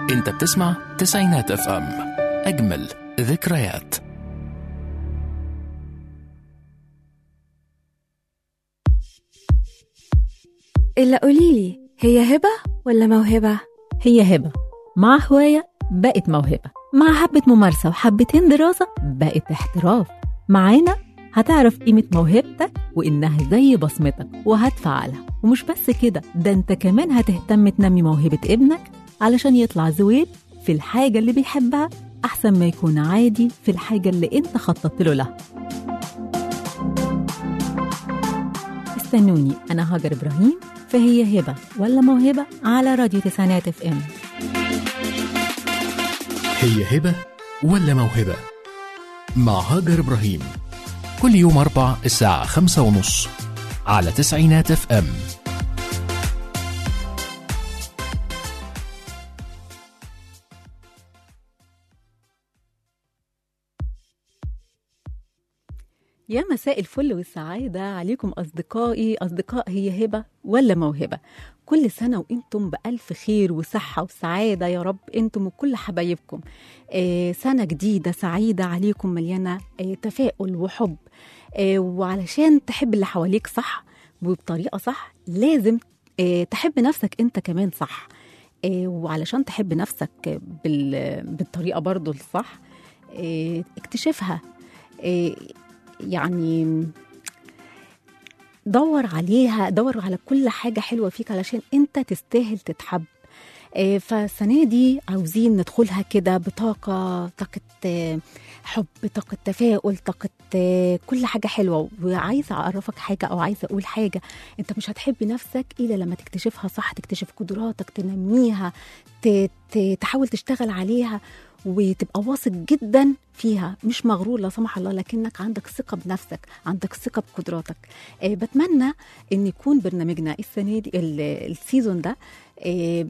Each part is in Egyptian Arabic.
انت بتسمع تسعينات اف ام اجمل ذكريات إلا قوليلي هي هبة ولا موهبة؟ هي هبة مع هواية بقت موهبة مع حبة ممارسة وحبتين دراسة بقت احتراف معانا هتعرف قيمة موهبتك وإنها زي بصمتك وهتفعلها ومش بس كده ده انت كمان هتهتم تنمي موهبة ابنك علشان يطلع زويل في الحاجة اللي بيحبها أحسن ما يكون عادي في الحاجة اللي انت خططت له لها استنوني أنا هاجر إبراهيم فهي هبة ولا موهبة على راديو تسعينات اف ام هي هبة ولا موهبة مع هاجر إبراهيم كل يوم أربع الساعة خمسة ونص على تسعينات اف ام يا مساء الفل والسعادة عليكم أصدقائي أصدقاء هي هبة ولا موهبة كل سنة وإنتم بألف خير وصحة وسعادة يا رب إنتم وكل حبايبكم آه سنة جديدة سعيدة عليكم مليانة آه تفاؤل وحب آه وعلشان تحب اللي حواليك صح وبطريقة صح لازم آه تحب نفسك أنت كمان صح آه وعلشان تحب نفسك بال... بالطريقة برضو الصح آه اكتشفها آه يعني دور عليها دور على كل حاجة حلوة فيك علشان انت تستاهل تتحب آه، فالسنة دي عاوزين ندخلها كده بطاقة طاقة آه، حب طاقة تفاؤل طاقة آه، كل حاجة حلوة وعايزة أعرفك حاجة أو عايزة أقول حاجة أنت مش هتحب نفسك إلا لما تكتشفها صح تكتشف قدراتك تنميها ت- ت- تحاول تشتغل عليها وتبقى واثق جدا فيها مش مغرور لا سمح الله لكنك عندك ثقة بنفسك عندك ثقة بقدراتك آه بتمنى ان يكون برنامجنا السنة دي ال- السيزون ده آه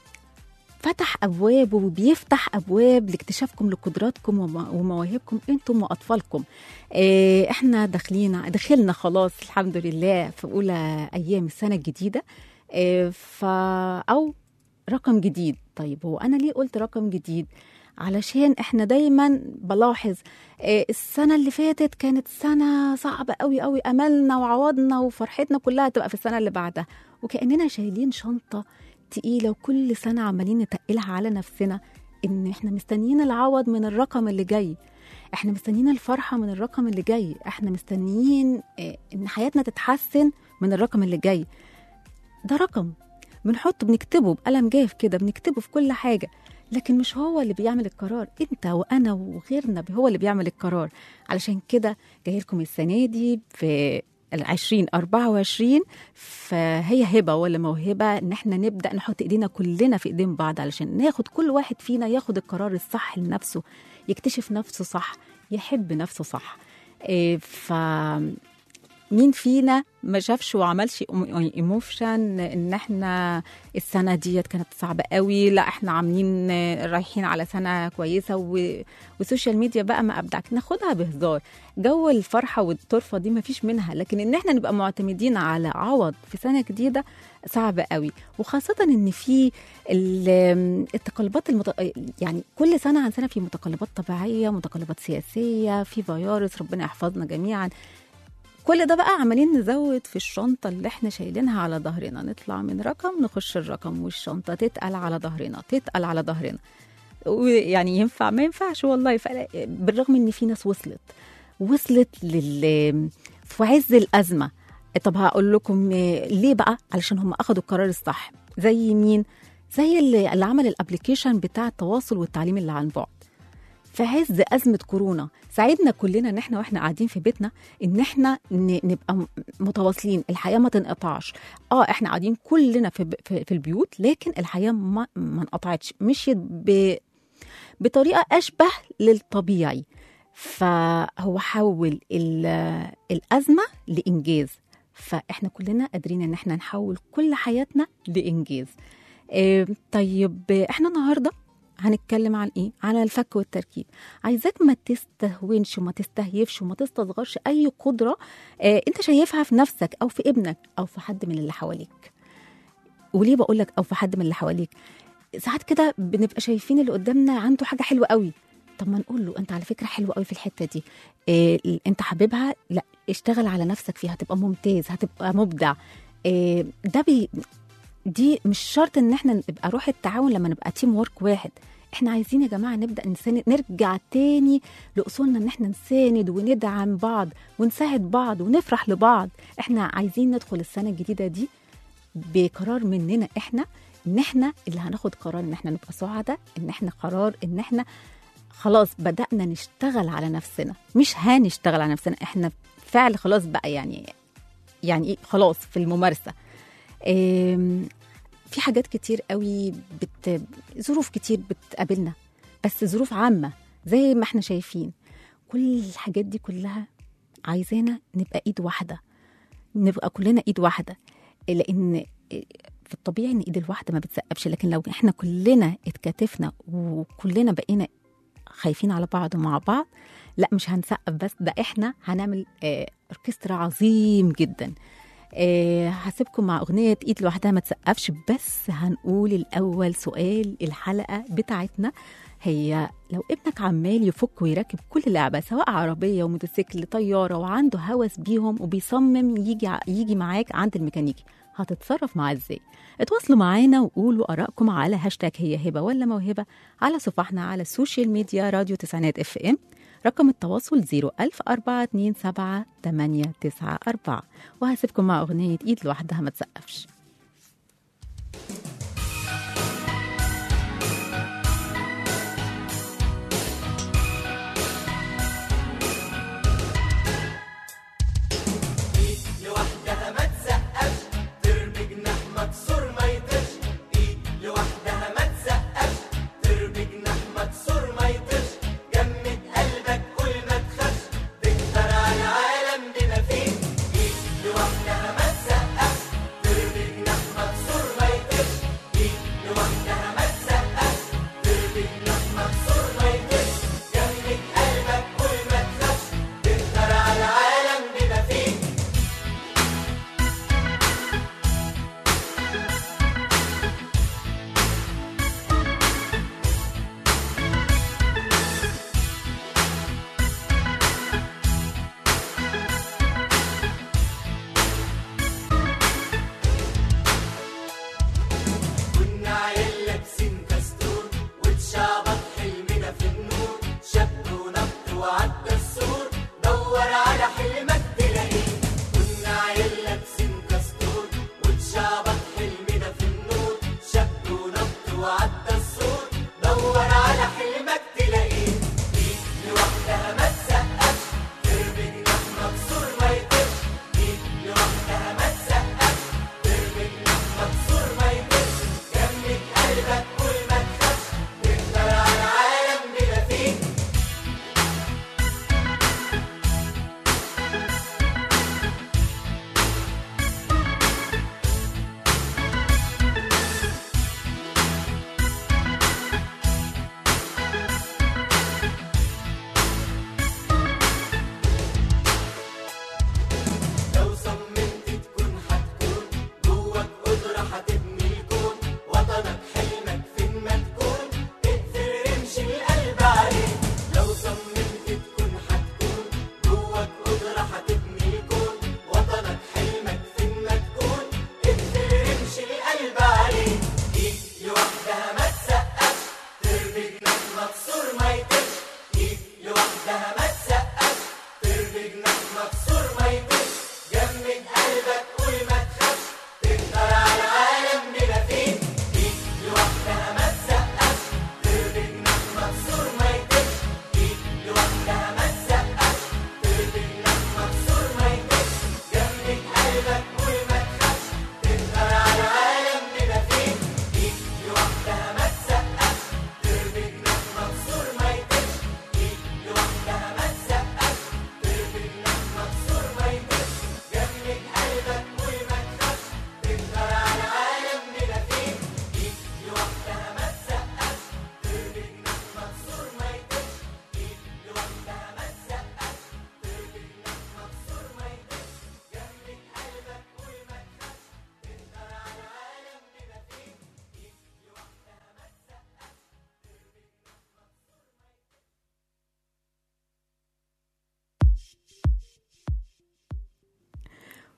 فتح ابواب وبيفتح ابواب لاكتشافكم لقدراتكم وم- ومواهبكم انتم واطفالكم آه، احنا داخلين دخلنا خلاص الحمد لله في اولى ايام السنه الجديده آه، ف او رقم جديد طيب هو انا ليه قلت رقم جديد علشان احنا دايما بلاحظ آه، السنه اللي فاتت كانت سنه صعبه قوي قوي املنا وعوضنا وفرحتنا كلها تبقى في السنه اللي بعدها وكاننا شايلين شنطه تقيله وكل سنه عمالين نتقلها على نفسنا ان احنا مستنيين العوض من الرقم اللي جاي احنا مستنيين الفرحه من الرقم اللي جاي احنا مستنيين آه، ان حياتنا تتحسن من الرقم اللي جاي ده رقم بنحطه بنكتبه بقلم جاف كده بنكتبه في كل حاجه لكن مش هو اللي بيعمل القرار انت وانا وغيرنا هو اللي بيعمل القرار علشان كده جاي لكم السنه دي في العشرين أربعة وعشرين فهي هبة ولا موهبة إن إحنا نبدأ نحط إيدينا كلنا في إيدين بعض علشان ناخد كل واحد فينا ياخد القرار الصح لنفسه يكتشف نفسه صح يحب نفسه صح إيه ف مين فينا ما شافش وعملش ايموشن ان احنا السنه ديت كانت صعبه قوي لا احنا عاملين رايحين على سنه كويسه و... والسوشيال ميديا بقى ما ابدعك ناخدها بهزار جو الفرحه والطرفه دي ما فيش منها لكن ان احنا نبقى معتمدين على عوض في سنه جديده صعب قوي وخاصه ان في ال- التقلبات المت... يعني كل سنه عن سنه في متقلبات طبيعيه متقلبات سياسيه في فيروس ربنا يحفظنا جميعا كل ده بقى عمالين نزود في الشنطة اللي احنا شايلينها على ظهرنا نطلع من رقم نخش الرقم والشنطة تتقل على ظهرنا تتقل على ظهرنا ويعني ينفع ما ينفعش والله فلا- بالرغم ان في ناس وصلت وصلت لل في عز الأزمة طب هقول لكم ليه بقى علشان هم أخدوا القرار الصح زي مين زي اللي, اللي عمل الابلكيشن بتاع التواصل والتعليم اللي عن بعد في عز أزمة كورونا ساعدنا كلنا ان احنا واحنا قاعدين في بيتنا ان احنا ن- نبقى م- متواصلين الحياة ما تنقطعش اه احنا قاعدين كلنا في, ب- في, في البيوت لكن الحياة ما, ما انقطعتش مشيت ب بطريقة أشبه للطبيعي فهو حول ال- الأزمة لإنجاز فإحنا كلنا قادرين إن إحنا نحول كل حياتنا لإنجاز آه، طيب إحنا النهاردة هنتكلم عن ايه؟ عن الفك والتركيب عايزاك ما تستهونش وما تستهيفش وما تستصغرش اي قدره آه انت شايفها في نفسك او في ابنك او في حد من اللي حواليك وليه بقول لك او في حد من اللي حواليك ساعات كده بنبقى شايفين اللي قدامنا عنده حاجه حلوه قوي طب ما نقول له انت على فكره حلوه قوي في الحته دي إيه انت حاببها لا اشتغل على نفسك فيها هتبقى ممتاز هتبقى مبدع إيه ده بي دي مش شرط ان احنا نبقى روح التعاون لما نبقى تيم ورك واحد احنا عايزين يا جماعه نبدا نساند نرجع تاني لاصولنا ان احنا نساند وندعم بعض ونساعد بعض ونفرح لبعض احنا عايزين ندخل السنه الجديده دي بقرار مننا احنا ان احنا اللي هناخد قرار ان احنا نبقى سعداء ان احنا قرار ان احنا خلاص بدأنا نشتغل على نفسنا مش هنشتغل على نفسنا احنا فعل خلاص بقى يعني يعني ايه خلاص في الممارسة آم، في حاجات كتير قوي بت... ظروف كتير بتقابلنا بس ظروف عامة زي ما احنا شايفين كل الحاجات دي كلها عايزانا نبقى ايد واحدة نبقى كلنا ايد واحدة لان في الطبيعي ان ايد الواحدة ما بتسقفش لكن لو احنا كلنا اتكاتفنا وكلنا بقينا خايفين على بعض مع بعض لا مش هنسقف بس ده احنا هنعمل آه، اوركسترا عظيم جدا آه، هسيبكم مع اغنيه ايد لوحدها ما تسقفش بس هنقول الاول سؤال الحلقه بتاعتنا هي لو ابنك عمال يفك ويركب كل لعبه سواء عربيه وموتوسيكل طياره وعنده هوس بيهم وبيصمم يجي ع- يجي معاك عند الميكانيكي هتتصرف معاه ازاي اتواصلوا معانا وقولوا ارائكم على هاشتاج هي هبه ولا موهبه على صفحنا على السوشيال ميديا راديو تسعينات اف ام رقم التواصل 010427894 وهسيبكم مع أغنية إيد لوحدها ما تسقفش لوحدها ما تسقفش ترمي جناح مكسور ما يطيرش ايد لوحدها ما تسقفش ترمي جناح مكسور ما يطيرش جمد قلبك كل ما تخافش تقدر على العالم بما فيه ايد لوحدها ما تسقفش ترمي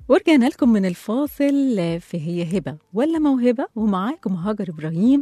ورجعنا لكم من الفاصل في هي هبة ولا موهبة ومعاكم هاجر إبراهيم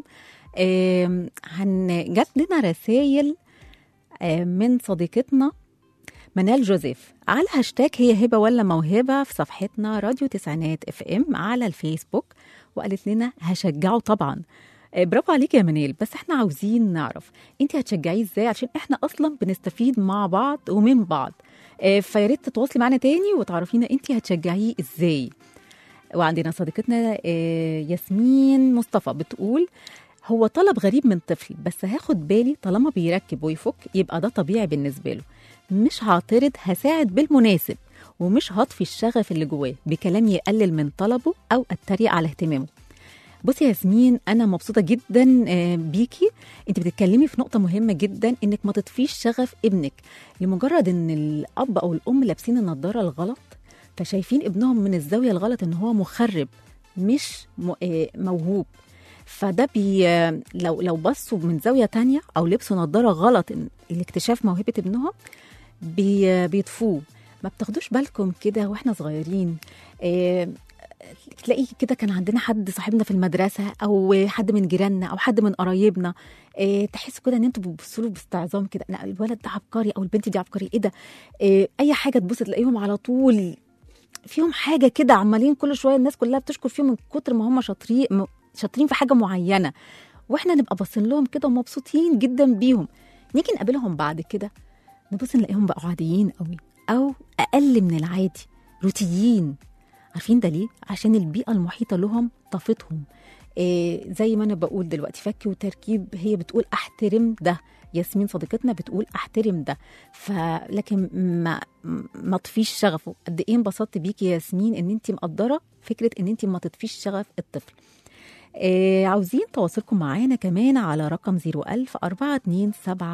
آم، هن جات لنا رسائل آم، من صديقتنا منال جوزيف على هاشتاج هي هبة ولا موهبة في صفحتنا راديو تسعينات اف ام على الفيسبوك وقالت لنا هشجعه طبعا آه، برافو عليك يا منال بس احنا عاوزين نعرف انت هتشجعيه ازاي عشان احنا اصلا بنستفيد مع بعض ومن بعض آه، فيا ريت تتواصلي معانا تاني وتعرفينا انت هتشجعيه ازاي وعندنا صديقتنا آه، ياسمين مصطفى بتقول هو طلب غريب من طفل بس هاخد بالي طالما بيركب ويفك يبقى ده طبيعي بالنسبه له مش هعترض هساعد بالمناسب ومش هطفي الشغف اللي جواه بكلام يقلل من طلبه او اتريق على اهتمامه بصي يا ياسمين انا مبسوطه جدا آه، بيكي انت بتتكلمي في نقطه مهمه جدا انك ما تطفيش شغف ابنك لمجرد ان الاب او الام لابسين النضاره الغلط فشايفين ابنهم من الزاويه الغلط ان هو مخرب مش م- آه، موهوب فده بي آه، لو لو بصوا من زاويه تانية او لبسوا نضاره غلط إن- لاكتشاف موهبه ابنهم بي آه، بيطفوه ما بتاخدوش بالكم كده واحنا صغيرين آه، تلاقي كده كان عندنا حد صاحبنا في المدرسه او حد من جيراننا او حد من قرايبنا إيه تحسوا كده ان انتوا بتبصوا له باستعظام كده لا الولد ده عبقري او البنت دي عبقري ايه ده إيه اي حاجه تبص تلاقيهم على طول فيهم حاجه كده عمالين كل شويه الناس كلها بتشكر فيهم من كتر ما هم شاطرين م- شاطرين في حاجه معينه واحنا نبقى باصين لهم كده ومبسوطين جدا بيهم نيجي نقابلهم بعد كده نبص نلاقيهم بقوا عاديين قوي او اقل من العادي روتيين عارفين ده ليه؟ عشان البيئة المحيطة لهم طفتهم إيه زي ما أنا بقول دلوقتي فك وتركيب هي بتقول أحترم ده ياسمين صديقتنا بتقول أحترم ده فلكن ما ما تطفيش شغفه قد إيه انبسطت بيكي يا ياسمين إن أنت مقدرة فكرة إن أنت ما تطفيش شغف الطفل إيه عاوزين تواصلكم معانا كمان على رقم 01000 427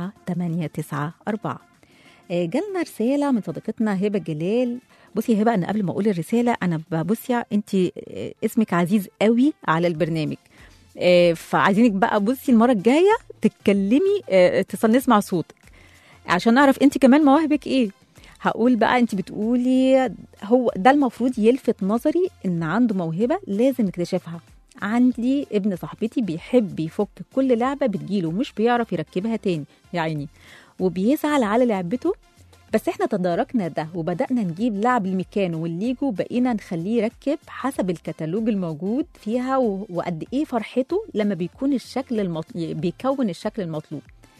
894 إيه جالنا رسالة من صديقتنا هبة جلال بصي يا هبه انا قبل ما اقول الرساله انا ببص انت اسمك عزيز قوي على البرنامج آه، فعايزينك بقى بصي المره الجايه تتكلمي آه، اتصل نسمع صوتك عشان نعرف انت كمان مواهبك ايه هقول بقى انت بتقولي هو ده المفروض يلفت نظري ان عنده موهبه لازم نكتشفها عندي ابن صاحبتي بيحب يفك كل لعبه بتجيله مش بيعرف يركبها تاني يا عيني وبيزعل على لعبته بس احنا تداركنا ده وبدأنا نجيب لعب الميكانو والليجو بقينا نخليه يركب حسب الكتالوج الموجود فيها و- وقد ايه فرحته لما بيكون الشكل المطلوب بيكون الشكل المطلوب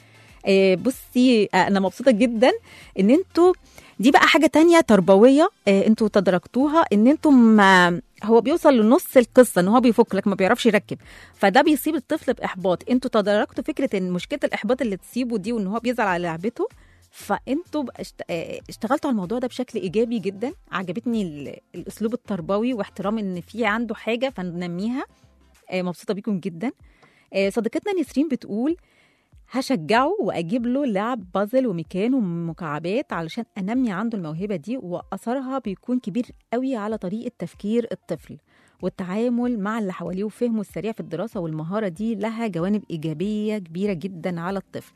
آه، بصي آه، انا مبسوطه جدا ان انتوا دي بقى حاجه تانية تربويه آه، انتوا تدركتوها ان انتوا ما هو بيوصل لنص القصه ان هو بيفك لك ما بيعرفش يركب فده بيصيب الطفل باحباط انتوا تدركتوا فكره ان مشكله الاحباط اللي تصيبه دي وان هو بيزعل على لعبته فانتوا بقى اشت- آه، اشتغلتوا على الموضوع ده بشكل ايجابي جدا عجبتني ال- الاسلوب التربوي واحترام ان في عنده حاجه فننميها آه، مبسوطه بيكم جدا آه، صديقتنا نسرين بتقول هشجعه واجيب له لعب بازل وميكان ومكعبات علشان انمي عنده الموهبه دي واثرها بيكون كبير قوي على طريقه تفكير الطفل والتعامل مع اللي حواليه وفهمه السريع في الدراسه والمهاره دي لها جوانب ايجابيه كبيره جدا على الطفل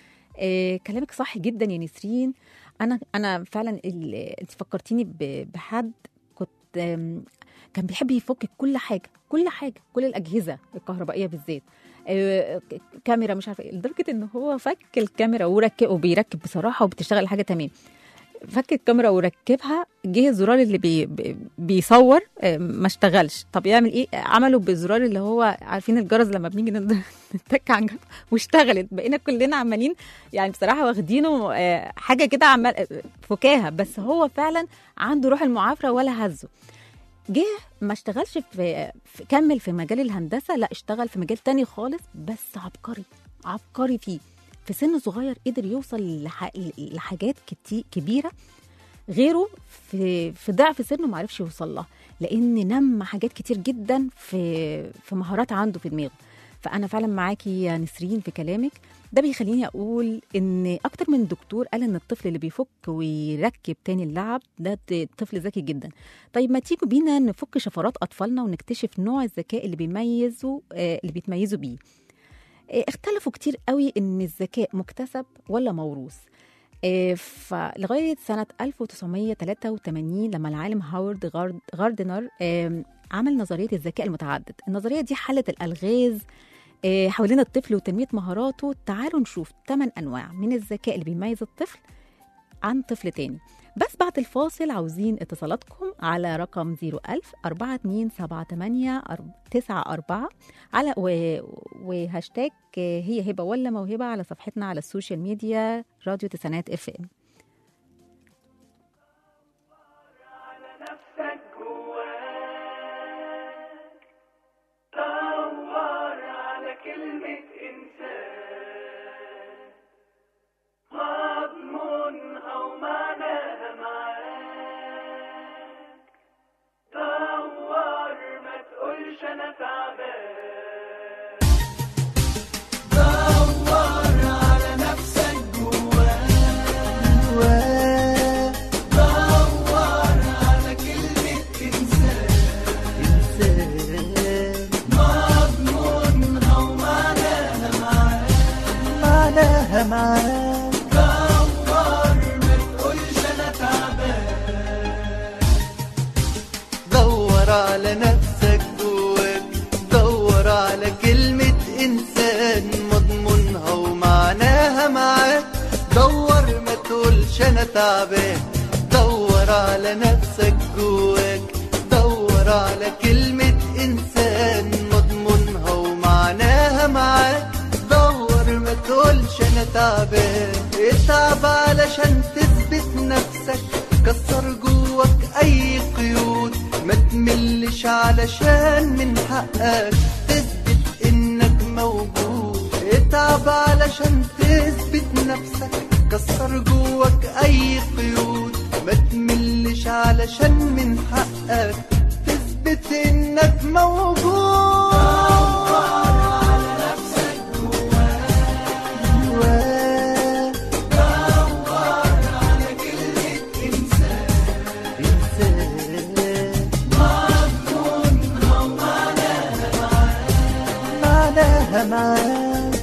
آه، كلامك صح جدا يا نسرين انا انا فعلا ال- انت فكرتيني ب- بحد كنت آم، كان بيحب يفك كل حاجه كل حاجه كل الاجهزه الكهربائيه بالذات آه، ك- كاميرا مش عارفه ايه لدرجه ان هو فك الكاميرا وركب وبيركب بصراحه وبتشتغل حاجه تمام فك الكاميرا وركبها جه الزرار اللي بي بي- بيصور آه، ما اشتغلش طب يعمل ايه عملوا بالزرار اللي هو عارفين الجرس لما بنيجي ند- نتك على الجرس واشتغلت بقينا كلنا عمالين يعني بصراحه واخدينه آه، حاجه كده عمال آه، فكاهه بس هو فعلا عنده روح المعافره ولا هزه جه ما اشتغلش في, في كمل في مجال الهندسه لا اشتغل في مجال تاني خالص بس عبقري عبقري فيه في سن صغير قدر يوصل لح... لحاجات كتير كبيره غيره في في ضعف سنه ما عرفش يوصل لها لان نم حاجات كتير جدا في في مهارات عنده في دماغه فانا فعلا معاكي يا نسرين في كلامك ده بيخليني اقول ان اكتر من دكتور قال ان الطفل اللي بيفك ويركب تاني اللعب ده ت- طفل ذكي جدا طيب ما تيجوا بينا نفك شفرات اطفالنا ونكتشف نوع الذكاء اللي بيميزوا آه، اللي بيتميزوا بيه آه، اختلفوا كتير قوي ان الذكاء مكتسب ولا موروث آه، فلغاية سنة 1983 لما العالم هاورد غارد- غاردنر آم، عمل نظرية الذكاء المتعدد النظرية دي حلت الألغاز آه، حوالين الطفل وتنمية مهاراته تعالوا نشوف 8 أنواع من الذكاء اللي بيميز الطفل عن طفل تاني بس بعد الفاصل عاوزين اتصالاتكم على رقم 01000 4278 94 على و... وهاشتاج هي هبه ولا موهبه على صفحتنا على السوشيال ميديا راديو تسعينات اف ام نفسك جواك دور على كلمة إنسان مضمونها ومعناها معاك دور ما تقولش أنا تعبان دور على نفسك جواك دور على كلمة إنسان مضمونها ومعناها معاك معناها معاك دور ما تقولش أنا تعبان دور على نفسك جواك دور على كلمة إنسان مضمونها ومعناها معاك دور ما تقولش أنا تعبان دور على نفسك جواك دور على كلمة إنسان مضمونها ومعناها معاك دور ما تقولش أنا تعبان اتعب علشان تثبت نفسك كسر جواك أي قيود ما تملش علشان من حقك تثبت إنك موجود اتعب علشان تثبت نفسك كسر جواك أي قيود ما تملش علشان من حقك تثبت إنك موجود جواك إنسان معناها معاك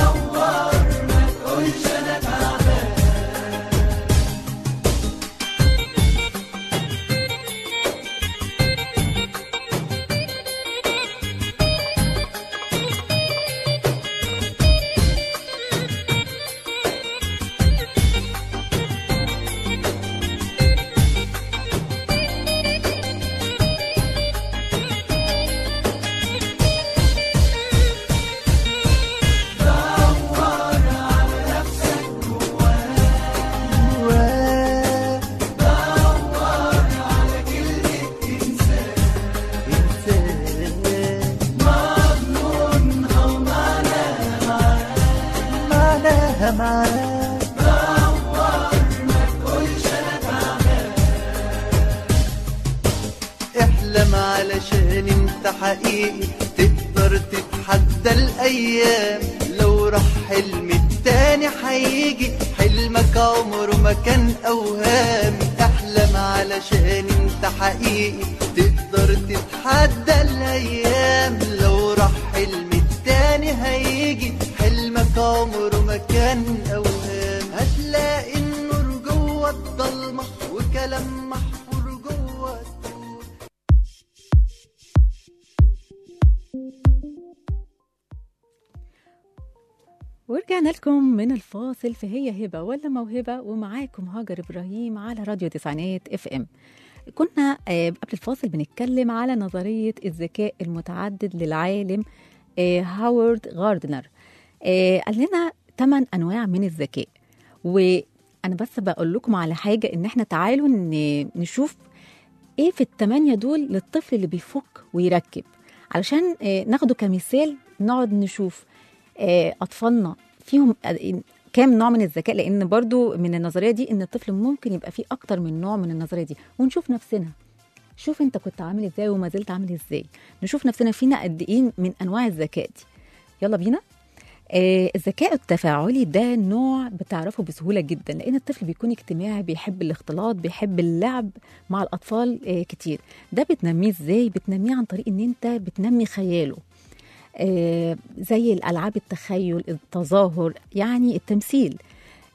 جواك إنسان معناها معاك احلم علشان انت حقيقي تقدر تتحدى الايام لو راح حلم التاني هيجي حلمك عمره ما كان اوهام احلم علشان انت حقيقي تقدر تتحدى الايام لو راح حلم التاني هيجي حلمك عمره ما كان اوهام هتلاقي النور جوه الضلمه وكلام محفور جوه السور ورجعنا لكم من الفاصل فهي هبة ولا موهبة ومعاكم هاجر إبراهيم على راديو تسعينات اف ام كنا آه، قبل الفاصل بنتكلم على نظرية الذكاء المتعدد للعالم آه، هاورد غاردنر آه، قال لنا 8 أنواع من الذكاء وأنا بس بقول لكم على حاجة إن إحنا تعالوا ن- نشوف إيه في الثمانية دول للطفل اللي بيفك ويركب علشان آه، ناخده كمثال نقعد نشوف آه، اطفالنا فيهم آه، كام نوع من الذكاء لان برضو من النظريه دي ان الطفل ممكن يبقى فيه اكتر من نوع من النظريه دي ونشوف نفسنا شوف انت كنت عامل ازاي وما زلت عامل ازاي نشوف نفسنا فينا قد ايه من انواع الذكاء دي يلا بينا آه الذكاء التفاعلي ده نوع بتعرفه بسهوله جدا لان الطفل بيكون اجتماعي بيحب الاختلاط بيحب اللعب مع الاطفال آه كتير ده بتنميه ازاي بتنميه عن طريق ان انت بتنمي خياله آه، زي الالعاب التخيل التظاهر يعني التمثيل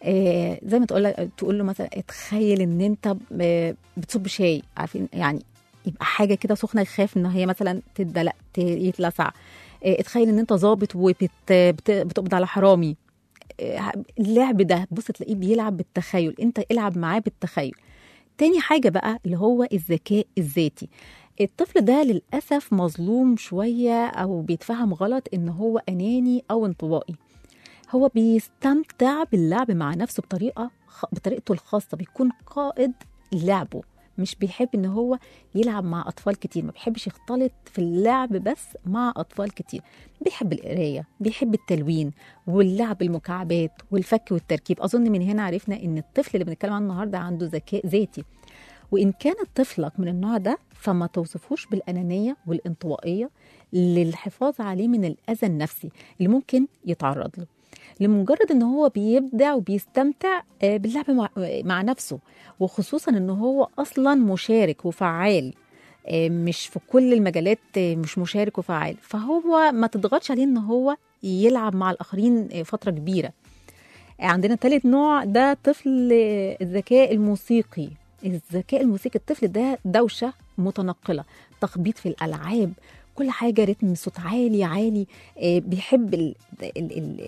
آه زي ما تقول لك تقول له مثلا اتخيل ان انت ب- بتصب شاي عارفين يعني يبقى حاجه كده سخنه يخاف ان هي مثلا تدلق ت- يتلسع آه اتخيل ان انت ظابط وبتقبض على حرامي آه، اللعب ده بص تلاقيه بيلعب بالتخيل انت العب معاه بالتخيل تاني حاجة بقى اللي هو الذكاء الذاتي الطفل ده للأسف مظلوم شوية أو بيتفهم غلط إن هو أناني أو انطوائي هو بيستمتع باللعب مع نفسه بطريقة خ- بطريقته الخاصة بيكون قائد لعبه مش بيحب ان هو يلعب مع اطفال كتير ما بيحبش يختلط في اللعب بس مع اطفال كتير بيحب القرايه بيحب التلوين واللعب المكعبات والفك والتركيب اظن من هنا عرفنا ان الطفل اللي بنتكلم عنه النهارده عنده ذكاء ذاتي وان كان طفلك من النوع ده فما توصفوش بالانانيه والانطوائيه للحفاظ عليه من الاذى النفسي اللي ممكن يتعرض له لمجرد ان هو بيبدع وبيستمتع آه، باللعب مع, مع نفسه وخصوصا ان هو اصلا مشارك وفعال آه، مش في كل المجالات آه، مش مشارك وفعال فهو ما تضغطش عليه ان هو يلعب مع الاخرين آه، فتره كبيره عندنا ثالث نوع ده طفل آه، الذكاء الموسيقي الذكاء الموسيقي الطفل ده دوشه متنقله تخبيط في الالعاب كل حاجه رتم صوت عالي عالي آه، بيحب ال ال ال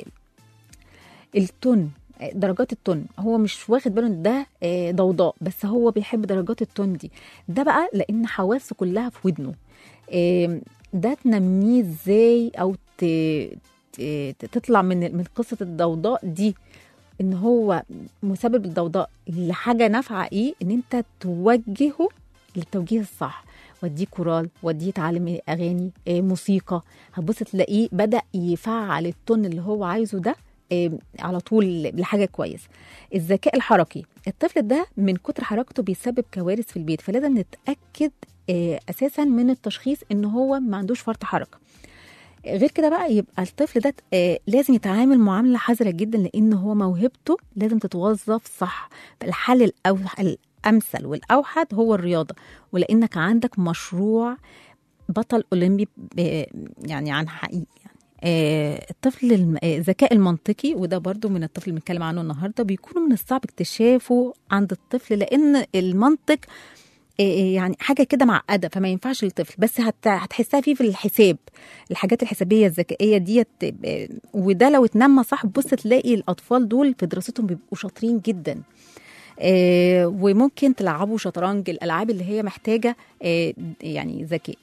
التون آه، درجات التون هو مش واخد باله ان ده آه، ضوضاء بس هو بيحب درجات التون دي ده بقى لان حواسه كلها في ودنه آم، ده تنميه ازاي او ت... ت- تطلع من من قصه الضوضاء دي ان هو مسبب الضوضاء لحاجه نافعه ايه ان انت توجهه للتوجيه الصح وديه كورال وديه يتعلم اغاني آه، موسيقى هتبص تلاقيه بدا يفعل التون اللي هو عايزه ده آه، على طول لحاجه كويس الذكاء الحركي الطفل ده من كتر حركته بيسبب كوارث في البيت فلازم نتاكد آه، اساسا من التشخيص ان هو ما عندوش فرط حركه غير كده بقى يبقى الطفل ده آه، لازم يتعامل معامله حذره جدا لان هو موهبته لازم تتوظف صح الحل الأو- الامثل والاوحد هو الرياضه ولانك عندك مشروع بطل اولمبي ب- يعني عن حقيقي يعني آه، الطفل الم- آه، الذكاء المنطقي وده برضو من الطفل اللي بنتكلم عنه النهارده بيكون من الصعب اكتشافه عند الطفل لان المنطق آه، يعني حاجه كده معقده فما ينفعش للطفل بس هت- هتحسها فيه في الحساب الحاجات الحسابيه الذكائيه ديت آه، وده لو اتنمى صح بص تلاقي الاطفال دول في دراستهم بيبقوا شاطرين جدا آه، وممكن تلعبوا شطرنج الالعاب اللي هي محتاجه آه، يعني ذكاء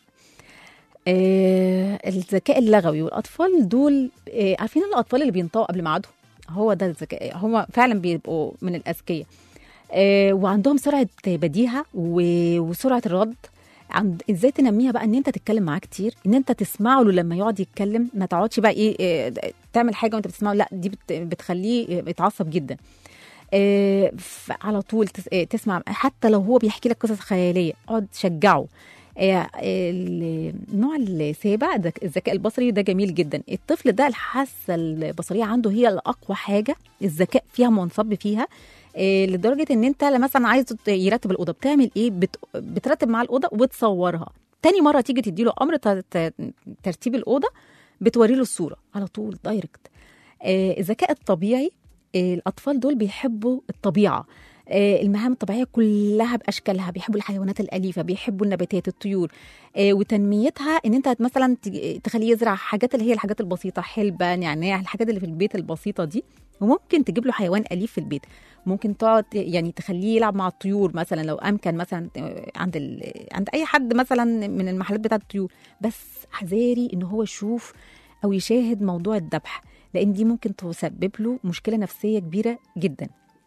آه، الذكاء اللغوي والاطفال دول آه، عارفين الاطفال اللي بينطقوا قبل ميعادهم هو ده الذكاء هم فعلا بيبقوا من الاذكياء آه، وعندهم سرعه بديهه و- وسرعه الرد عند ازاي تنميها بقى ان انت تتكلم معاه كتير ان انت تسمعه له لما يقعد يتكلم ما تقعدش بقى ايه آه، تعمل حاجه وانت بتسمعه لا دي بت- بتخليه يتعصب جدا آه، ف- على طول تس- آه، تسمع حتى لو هو بيحكي لك قصص خياليه اقعد شجعه آه، النوع السابع ده الذكاء البصري ده جميل جدا الطفل ده الحاسه البصريه عنده هي الاقوى حاجه الذكاء فيها منصب فيها آه، لدرجه ان انت لما مثلا عايز يرتب الاوضه بتعمل ايه بت... بترتب مع الاوضه وتصورها تاني مره تيجي تديله امر ت... ت... ترتيب الاوضه بتوري له الصوره على طول دايركت آه، الذكاء الطبيعي آه، الاطفال دول بيحبوا الطبيعه آه، المهام الطبيعيه كلها باشكالها بيحبوا الحيوانات الاليفه بيحبوا النباتات الطيور آه، وتنميتها ان انت مثلا تج- تخليه يزرع حاجات اللي هي الحاجات البسيطه حلبه نعناع الحاجات اللي في البيت البسيطه دي وممكن تجيب له حيوان اليف في البيت ممكن تقعد يعني تخليه يلعب مع الطيور مثلا لو امكن مثلا آه، عند ال... عند اي حد مثلا من المحلات بتاعه الطيور بس حذاري ان هو يشوف او يشاهد موضوع الذبح لان دي ممكن تسبب له مشكله نفسيه كبيره جدا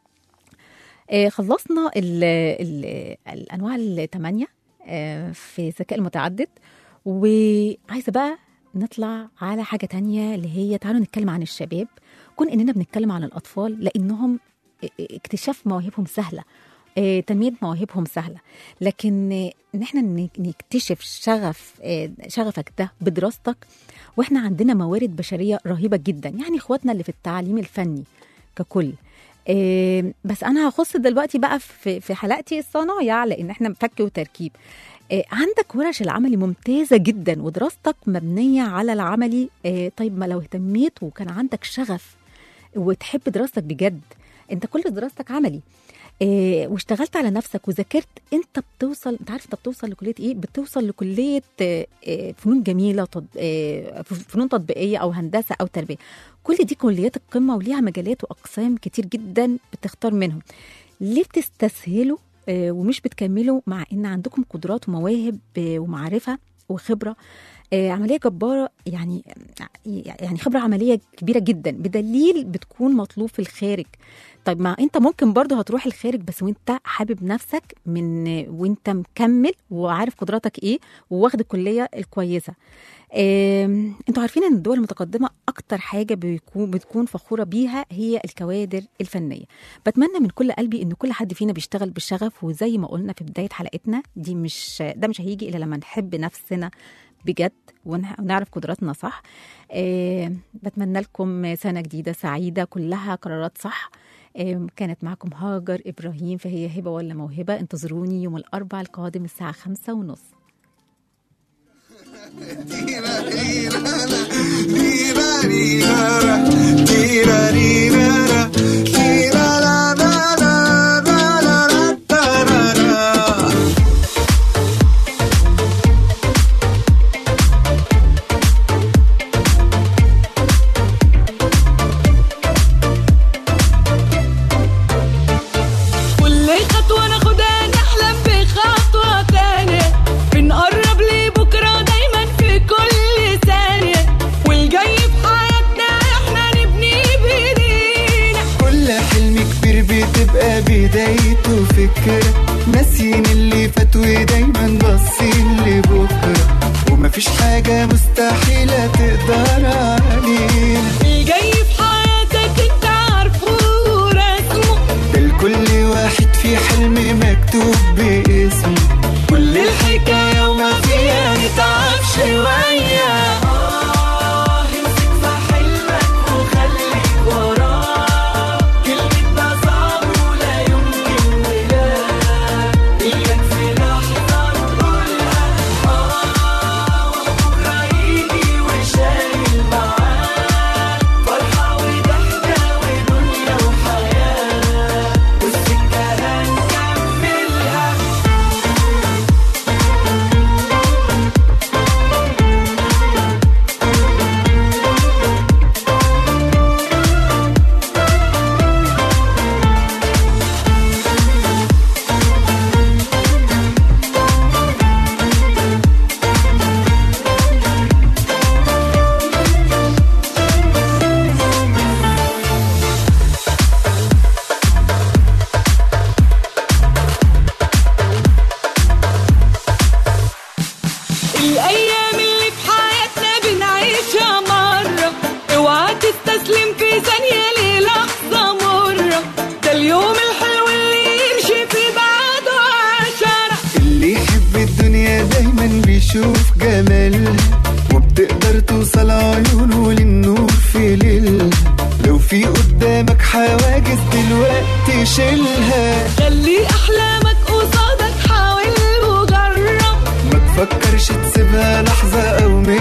آه، خلصنا ال ال الانواع الثمانيه آه، في الذكاء المتعدد وعايزه بقى نطلع على حاجه تانية اللي هي تعالوا نتكلم عن الشباب كون اننا بنتكلم عن الاطفال لانهم اكتشاف مواهبهم سهله آه، تنميه مواهبهم سهله لكن آه، ان احنا نك- نكتشف شغف آه، شغفك ده بدراستك واحنا عندنا موارد بشريه رهيبه جدا يعني اخواتنا اللي في التعليم الفني ككل آه، بس انا هخص دلوقتي بقى في في حلقتي الصنايع لان احنا فك وتركيب آه، عندك ورش العملي ممتازه جدا ودراستك مبنيه على العملي آه، طيب ما لو اهتميت وكان عندك شغف وتحب دراستك بجد انت كل دراستك عملي إيه واشتغلت على نفسك وذاكرت انت بتوصل انت عارف انت بتوصل لكليه ايه بتوصل لكليه آه، آه، فنون جميله تط... آه، فنون تطبيقيه او هندسه او تربيه كل دي كليات القمه وليها مجالات واقسام كتير جدا بتختار منهم ليه بتستسهلوا آه، ومش بتكملوا مع ان عندكم قدرات ومواهب آه، ومعرفه وخبره آه، عمليه جباره يعني يعني خبره عمليه كبيره جدا بدليل بتكون مطلوب في الخارج طيب ما انت ممكن برضه هتروح الخارج بس وانت حابب نفسك من وانت مكمل وعارف قدراتك ايه وواخد الكليه الكويسه آم، انتوا عارفين ان الدول المتقدمه اكتر حاجه بيكون بتكون فخوره بيها هي الكوادر الفنيه بتمنى من كل قلبي ان كل حد فينا بيشتغل بشغف وزي ما قلنا في بدايه حلقتنا دي مش ده مش هيجي الا لما نحب نفسنا بجد ونع- ونعرف قدراتنا صح آه، بتمنى لكم سنة جديدة سعيدة كلها قرارات صح آه، كانت معكم هاجر إبراهيم فهي هبة ولا موهبة انتظروني يوم الأربع القادم الساعة خمسة ونص كل خطوة ناخدها نحلم بخطوة تانية بنقرب لبكرة دايما في كل ثانية والجاي في حياتنا احنا نبني بايدينا كل حلم كبير بتبقى بدايته فكرة ناسيين اللي فات ودايما باصين لبكرة ومفيش حاجة مستحيلة تقدر علينا الجاي في حياتك انت عارفه ورسمه ده لكل واحد في حلم مكتوب باسمه كل الحكاية وما فيها نتعب شوية آه امسك في حلمك وخليك وراه كلمة ده صعب ولا يمكن ولا إياك في لحظة تقولها آه وبكرة يجي وشايل معاه فرحة وضحكة ودنيا وحياة والسكة هنكملها الأيام اللي في حياتنا بنعيشها مرة اوعى تستسلم في ثانية للحظة مرة ده اليوم الحلو اللي يمشي في بعده عشرة اللي يحب الدنيا دايما بيشوف جمالها وبتقدر توصل عيونه للنور في ليلها لو في قدامك حواجز دلوقتي شيلها خلي أحلامك قصادك حاول وجرب ما تفكرش تسيبها لحظة أو